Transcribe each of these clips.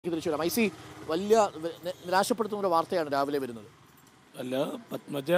തിരിച്ചു വരാം I C വലിയ നി- നിരാശപ്പെടുത്തുന്ന ഒരു വാർത്തയാണ് രാവിലെ വരുന്നത് അല്ല പത്മജ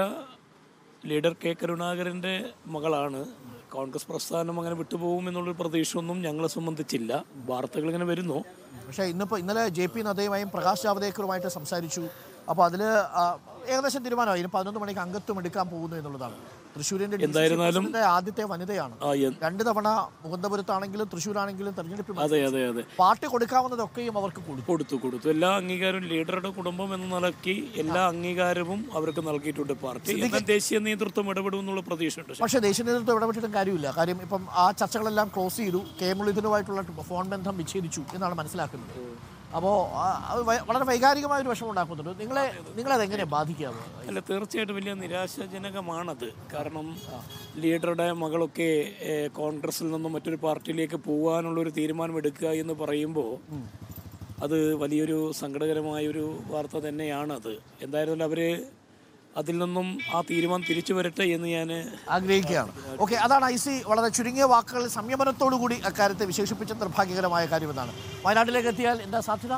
ലീഡർ കെ കരുണാകരൻ്റെ മകളാണ് കോൺഗ്രസ് പ്രസ്ഥാനം അങ്ങനെ വിട്ടുപോകും എന്നുള്ളൊരു പ്രതീക്ഷയൊന്നും ഞങ്ങളെ സംബന്ധിച്ചില്ല വാർത്തകൾ ഇങ്ങനെ വരുന്നു പക്ഷേ ഇന്നിപ്പോൾ ഇന്നലെ ജെ പി നദ്ദയുമായും പ്രകാശ് ജാവദേക്കറുമായിട്ട് സംസാരിച്ചു അപ്പോൾ അതിൽ ഏകദേശം തീരുമാനമായി ഇനി പതിനൊന്ന് മണിക്ക് അംഗത്വം എടുക്കാൻ പോകുന്നു എന്നുള്ളതാണ് തൃശ്ശൂരിന്റെ DCC എന്തായിരുന്നാലും- പ്രസിഡന്റ് ആദ്യത്തെ വനിതയാണ് ആ എ- രണ്ട് തവണ മുകുന്ദപുരത്താണെങ്കിലും തൃശ്ശൂരാണെങ്കിലും തെരഞ്ഞെടുപ്പിൽ അതെ അതെ അതെ പാർട്ടി കൊടുക്കാവുന്നതൊക്കെയും അവർക്ക് കൊടുത്തു കൊടുത്തു കൊടുത്തു എല്ലാ അംഗീകാരവും ലീഡറുടെ കുടുംബം എന്ന നിലയ്ക്ക് എല്ലാ അംഗീകാരവും അവർക്ക് നൽകിയിട്ടുണ്ട് പാർട്ടി എന്നാൽ ദേശീയ നേതൃത്വം ഇടപെടും എന്നുള്ള പ്രതീക്ഷയുണ്ട് പക്ഷേ ദേശീയ നേതൃത്വം ഇടപെട്ടിട്ടും കാര്യമില്ല കാര്യം ഇപ്പം ആ ചർച്ചകളെല്ലാം ക്ലോസ് ചെയ്തു കെ മുരളീധരനുമായിട്ടുള്ള ഫോൺ ബന്ധം വിച്ഛേദിച്ചു എന്നാണ് മനസ്സിലാക്കുന്നത് അപ്പോൾ വളരെ വൈകാരികമായ ഒരു വിഷമം ഉണ്ടാക്കുന്നുണ്ട് നിങ്ങളെ നിങ്ങളത് എങ്ങനെ ബാധിക്കാമോ അല്ല തീർച്ചയായിട്ടും വലിയ നിരാശാജനകമാണത് കാരണം ലീഡറുടെ മകളൊക്കെ ഏഹ്, കോൺഗ്രസിൽ നിന്നും മറ്റൊരു പാർട്ടിയിലേക്ക് പോകാനുള്ള ഒരു തീരുമാനം എടുക്കുക എന്ന് പറയുമ്പോൾ അത് വലിയൊരു സങ്കടകരമായ ഒരു വാർത്ത തന്നെയാണത് എന്തായാലും അവർ അതിൽ നിന്നും ആ തീരുമാനം തിരിച്ചു വരട്ടെ എന്ന് ഞാൻ ആഗ്രഹിക്കുകയാണ് ഓക്കെ അതാണ് ഐ സി വളരെ ചുരുങ്ങിയ വാക്കുകളിൽ സംയമനത്തോടു കൂടി അക്കാര്യത്തെ വിശേഷിപ്പിച്ച നിർഭാഗ്യകരമായ കാര്യമെന്നാണ് വയനാട്ടിലേക്ക് എത്തിയാൽ എന്താ സാധ്യത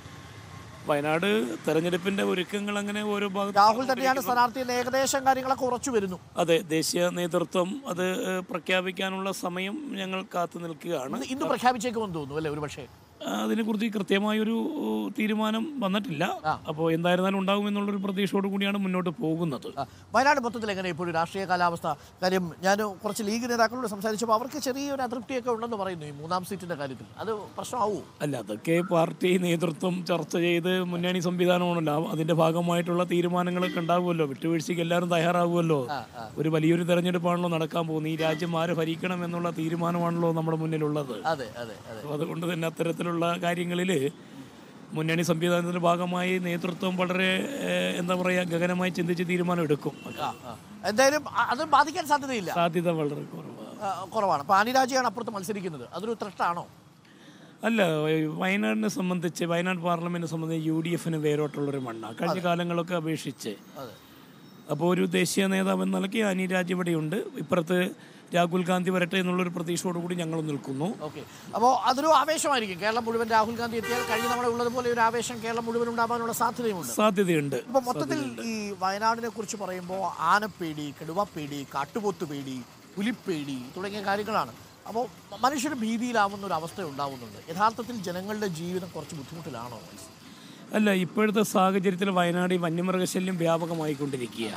വയനാട് തെരഞ്ഞെടുപ്പിന്റെ ഒരുക്കങ്ങൾ അങ്ങനെ ഓരോ ഭാഗത്ത് രാഹുൽ തന്നെയാണ് സ്ഥാനാർത്ഥി എന്ന് ഏകദേശം കാര്യങ്ങളൊക്കെ ഉറച്ചു വരുന്നു അതെ ദേശീയ നേതൃത്വം അത് ഏഹ്, പ്രഖ്യാപിക്കാനുള്ള സമയം ഞങ്ങൾ കാത്തു നിൽക്കുകയാണ് ഇന്ന് ഇന്ന് പ്രഖ്യാപിച്ചേക്കുമെന്ന് തോന്നുന്നു അല്ലേ ഒരു പക്ഷേ അതിനെക്കുറിച്ച് കൃത്യമായൊരു ഏഹ്, തീരുമാനം വന്നിട്ടില്ല അപ്പോൾ എന്തായിരുന്നാലും ഉണ്ടാകും എന്നുള്ളൊരു പ്രതീക്ഷയോട് കൂടിയാണ് മുന്നോട്ട് പോകുന്നത് ആ, വയനാട് മൊത്തത്തിൽ എങ്ങനെ ഇപ്പോൾ രാഷ്ട്രീയ കാലാവസ്ഥ കാര്യം ഞാൻ കുറച്ച് ലീഗ് നേതാക്കളോട് സംസാരിച്ചപ്പോൾ അവർക്ക് ചെറിയൊരു അതൃപ്തിയൊക്കെ ഉണ്ടെന്ന് പറയുന്നു ഈ മൂന്നാം സീറ്റിന്റെ കാര്യത്തിൽ അത് പ്രശ്നമാവൂ അല്ല അതൊക്കെ പാർട്ടി നേതൃത്വം ചർച്ച ചെയ്ത് മുന്നണി സംവിധാനമാണല്ലോ അതിന്റെ ഭാഗമായിട്ടുള്ള തീരുമാനങ്ങളൊക്കെ ഉണ്ടാവുമല്ലോ വിട്ടുവീഴ്ചയ്ക്ക് എല്ലാവരും തയ്യാറാവുമല്ലോ ഒരു വലിയൊരു തെരഞ്ഞെടുപ്പാണല്ലോ നടക്കാൻ പോകുന്നത് ഈ രാജ്യം ആര് ഭരിക്കണം എന്നുള്ള തീരുമാനമാണല്ലോ നമ്മുടെ മുന്നിലുള്ളത് അതെ അതെ അതെ അപ്പോൾ അതുകൊണ്ട് തന്നെ അത്തരത്തിലുള്ള കാര്യങ്ങളിൽ മുന്നണി സംവിധാനത്തിന്റെ ഭാഗമായി നേതൃത്വം വളരെ ഏഹ്, എന്താ പറയുക ഗഗനമായി ചിന്തിച്ച് തീരുമാനം എടുക്കും ആ, ആ. എന്തായാലും അ- അത് ബാധിക്കാൻ സാധ്യതയില്ല സാധ്യത വളരെ കുറവാണ് ആ, കുറവാണ് അപ്പോൾ അനിരാജയാണ് അപ്പുറത്ത് മത്സരിക്കുന്നത് അതൊരു ത്രട്ടാണോ അല്ല വയനാടിനെ സംബന്ധിച്ച് വയനാട് പാർലമെന്റിനെ സംബന്ധിച്ച് യു ഡി എഫിന് വേരോട്ടുള്ളൊരു മണ്ണാണ് കഴിഞ്ഞ കാലങ്ങളൊക്കെ അപേക്ഷിച്ച് അതെ അപ്പോൾ ഒരു ദേശീയ നേതാവ് എന്ന നിലയ്ക്ക് അനി രാജ് ഇവിടെയുണ്ട് ഇപ്പുറത്ത് രാഹുൽ ഗാന്ധി വരട്ടെ എന്നുള്ളൊരു പ്രതീക്ഷയോട് കൂടി ഞങ്ങൾ നിൽക്കുന്നു ഓക്കെ അപ്പോൾ അതൊരു ആവേശമായിരിക്കും കേരളം മുഴുവൻ രാഹുൽ ഗാന്ധി എത്തിയാൽ കഴിഞ്ഞ തവണ ഉള്ളതുപോലെ ഒരു ആവേശം കേരളം മുഴുവൻ ഉണ്ടാകാനുള്ള സാധ്യതയുമുണ്ട് സാധ്യതയുണ്ട് ഇപ്പൊ മൊത്തത്തിൽ ഈ വയനാടിനെ കുറിച്ച് പറയുമ്പോൾ ആനപ്പേടി കടുവപ്പേടി കാട്ടുപോത്ത് പേടി പുലിപ്പേടി തുടങ്ങിയ കാര്യങ്ങളാണ് അപ്പോൾ മനുഷ്യർ ഭീതിയിലാവുന്ന ഒരു അവസ്ഥ ഉണ്ടാവുന്നുണ്ട് യഥാർത്ഥത്തിൽ ജനങ്ങളുടെ ജീവിതം കുറച്ച് ബുദ്ധിമുട്ടിലാണോ അല്ല ഇപ്പോഴത്തെ സാഹചര്യത്തിൽ വയനാട് ഈ വന്യമൃഗശല്യം വ്യാപകമായിക്കൊണ്ടിരിക്കുക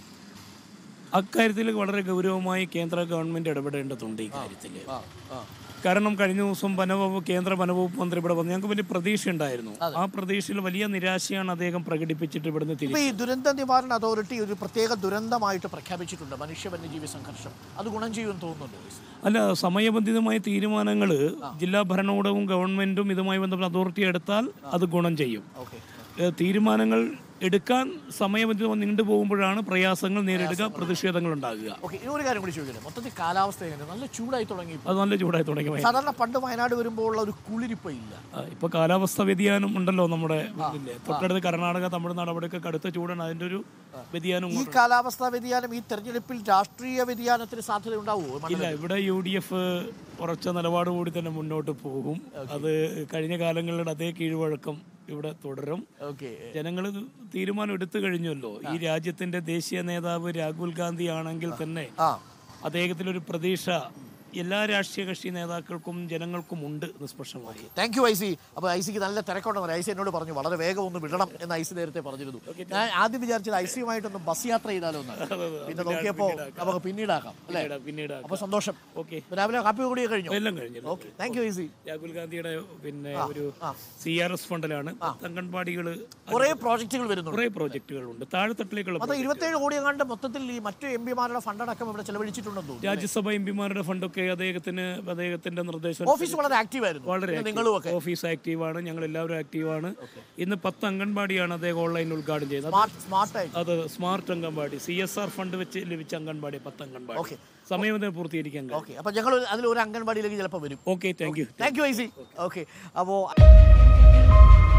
അക്കാര്യത്തിൽ വളരെ ഗൗരവമായി കേന്ദ്ര ഗവൺമെന്റ് ഇടപെടേണ്ടതുണ്ട് ഈ കാര്യത്തിൽ കാരണം കഴിഞ്ഞ ദിവസം വനവകുപ്പ് കേന്ദ്ര വനവകുപ്പ് മന്ത്രി ഇവിടെ വന്നു ഞങ്ങൾക്ക് വലിയ പ്രതീക്ഷ ഉണ്ടായിരുന്നു ആ പ്രതീക്ഷയിൽ വലിയ നിരാശയാണ് അദ്ദേഹം പ്രകടിപ്പിച്ചിട്ട് ഇവിടുന്ന് തിരിച്ചു ഇപ്പൊ ഈ ദുരന്ത നിവാരണ അതോറിറ്റി ഒരു പ്രത്യേക ദുരന്തമായിട്ട് പ്രഖ്യാപിച്ചിട്ടുണ്ട് മനുഷ്യ വന്യജീവി സംഘർഷം അത് ഗുണം ചെയ്യുമെന്ന് തോന്നുന്നുണ്ട് അല്ല സമയബന്ധിതമായ തീരുമാനങ്ങൾ ജില്ലാ ഭരണകൂടവും ഗവൺമെന്റും ഇതുമായി ബന്ധപ്പെട്ട അതോറിറ്റി എടുത്താൽ അത് ഗുണം ചെയ്യും ഓക്കെ ഏഹ് തീരുമാനങ്ങൾ എടുക്കാൻ സമയബന്ധിതം നീണ്ടുപോകുമ്പോഴാണ് പ്രയാസങ്ങൾ നേരിടുക പ്രതിഷേധങ്ങൾ ഉണ്ടാകുക ഓക്കെ ഇനി ഒരു കാര്യം കൂടി ചോദിക്കട്ടെ മൊത്തത്തിൽ കാലാവസ്ഥ എങ്ങനെ നല്ല ചൂടായി തുടങ്ങി അത് നല്ല ചൂടായി തുടങ്ങി വയ- സാധാരണ പണ്ട് വയനാട് വരുമ്പോൾ ഉള്ള ഒരു കുളിരിപ്പ ഇല്ല ആ, ഇപ്പൊ കാലാവസ്ഥ വ്യതിയാനം ഉണ്ടല്ലോ നമ്മുടെ ഇതില്. തൊട്ടടുത്ത് കർണാടക തമിഴ്നാട് അവിടെയൊക്കെ കടുത്ത ചൂടാണ് അതിന്റെ ഒരു വ്യതിയാനം ഈ കാലാവസ്ഥാ വ്യതിയാനം ഈ തെരഞ്ഞെടുപ്പിൽ രാഷ്ട്രീയ വ്യതിയാനത്തിന് സാധ്യത ഉണ്ടാവുമോ ഇല്ല ഇവിടെ യു ഡി എഫ് ഉറച്ച നിലപാട് കൂടി തന്നെ മുന്നോട്ട് പോകും അത് കഴിഞ്ഞ കാലങ്ങളുടെ അതേ കീഴ്വഴക്കം ഇവിടെ തുടരും ഓക്കെ ജനങ്ങൾ തീരുമാനം എടുത്തു കഴിഞ്ഞല്ലോ ഈ രാജ്യത്തിന്റെ ദേശീയ നേതാവ് രാഹുൽ ഗാന്ധി ആണെങ്കിൽ തന്നെ ആ അദ്ദേഹത്തിലൊരു പ്രതീക്ഷ എല്ലാ രാഷ്ട്രീയ കക്ഷി നേതാക്കൾക്കും ജനങ്ങൾക്കും ഉണ്ട് നിഷ്പക്ഷമായി താങ്ക് യു ഐ സി അപ്പോൾ ഐ സിക്ക് നല്ല തിരക്കുണ്ടെന്ന് ഐ സി എന്നോട് പറഞ്ഞു വളരെ വേഗം ഒന്ന് വിടണം എന്ന് ഐ സി നേരത്തെ പറഞ്ഞിരുന്നു ഞാൻ ആദ്യം വിചാരിച്ചത് ഐ സിയുമായിട്ടൊന്ന് ബസ് യാത്ര ചെയ്താലോ എന്നാണ് പിന്നെ നോക്കിയപ്പോൾ നമുക്ക് പിന്നീടാക്കാം അല്ലേ പിന്നീട് പിന്നീട് അപ്പോൾ സന്തോഷം ഓക്കെ രാവിലെ കാപ്പി കൂടിയൊക്കെ കഴിഞ്ഞു എല്ലാം കഴിഞ്ഞല്ലോ okay thank you I C Rahul ഗാന്ധിയുടെ പിന്നെ ഒരു സി ആർ എസ് ഫണ്ടിലാണ് അംഗൻവാടികൾ കുറേ പ്രോജക്റ്റുകൾ വരുന്നുണ്ട് കുറെ പ്രോജക്റ്റുകളുണ്ട് താഴെത്തട്ടിലേക്കുള്ള അത് ഇരുപത്തേഴ് കോടി എങ്ങാണ്ട് മൊത്തത്തിൽ ഈ മറ്റു എം പിമാരുടെ ഫണ്ടടക്കം ഇവിടെ ചെലവഴിച്ചിട്ടുണ്ടെന്ന് തോന്നുന്നു രാജ്യസഭ എം പിമാരുടെ ഫണ്ടൊക്കെ അദ്ദേഹത്തിന് അദ്ദേഹത്തിന്റെ നിർദ്ദേശം ഓഫീസ് വളരെ ആക്റ്റീവ് ആയിരുന്നു വളരെ പിന്നെ നിങ്ങളും ഒക്കെ ഓഫീസ് ആക്റ്റീവാണ് ഞങ്ങൾ എല്ലാവരും ആക്റ്റീവാണ് ഇന്ന് പത്ത് അംഗൻവാടിയാണ് അദ്ദേഹം ഓൺലൈൻ ഉദ്ഘാടനം ചെയ്തത് സ്മാർട്ട് സ്മാർട്ട് ആയിട്ട് അത് smart anganwadi C S R fund വെച്ച് ലഭിച്ച അംഗൻവാടി പത്ത് അംഗൻവാടി ഓക്കെ സമയം ഇത് പൂർത്തീകരിക്കാൻ കഴിയും ഓക്കെ അപ്പം ഞങ്ങൾ അതിൽ ഒരു അംഗൻവാടിയിലേക്ക് ചിലപ്പോൾ വരും okay thank you thank you I C okay അപ്പോൾ